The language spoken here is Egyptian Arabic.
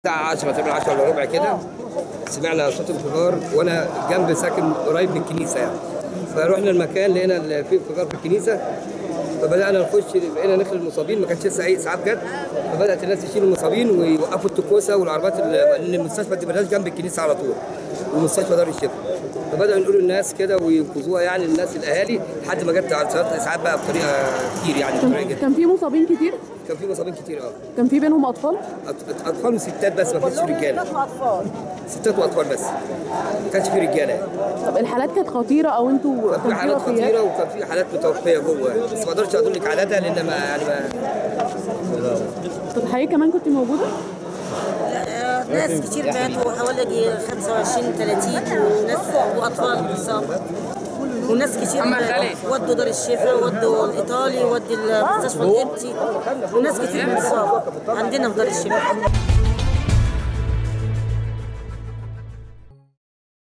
الساعة 10 تقريبا 10 الا ربع كده سمعنا صوت انفجار وانا جنب ساكن قريب من الكنيسة يعني فروحنا المكان لقينا ال- في انفجار في الكنيسة فبدأنا نخش بقينا نخل المصابين ما كانش لسه اي اسعاف جت فبدأت الناس تشيل المصابين ويوقفوا التكوسة والعربيات ال- لان المستشفى دي ملهاش جنب الكنيسة على طول ومستشفى دار الشفاء فبدأوا ينقلوا الناس كده وينقذوها يعني الناس الاهالي لحد ما جت عربيات الاسعاف بقى بطريقة كتير يعني بطريقة كان جدا كان في مصابين كتير كان في مصابين كتير اه كان في بينهم اطفال أط- اطفال وستات بس ما كانش في رجاله ستات واطفال بس ما كانش في رجاله يعني. طب الحالات كانت خطيره او انتوا كان في كان حالات وفيات؟ خطيره وكان في حالات متوفيه جوه يعني. بس ما اقدرش اقول لك عددها لان ما يعني ما طب حضرتك كمان كنت موجوده آه، ناس كتير ماتوا حوالي 25 30 وناس واطفال مصابة وناس كتير ودوا دار الشفاء ودوا الايطالي ودوا المستشفى القبطي وناس كتير مصابة عندنا في دار الشفاء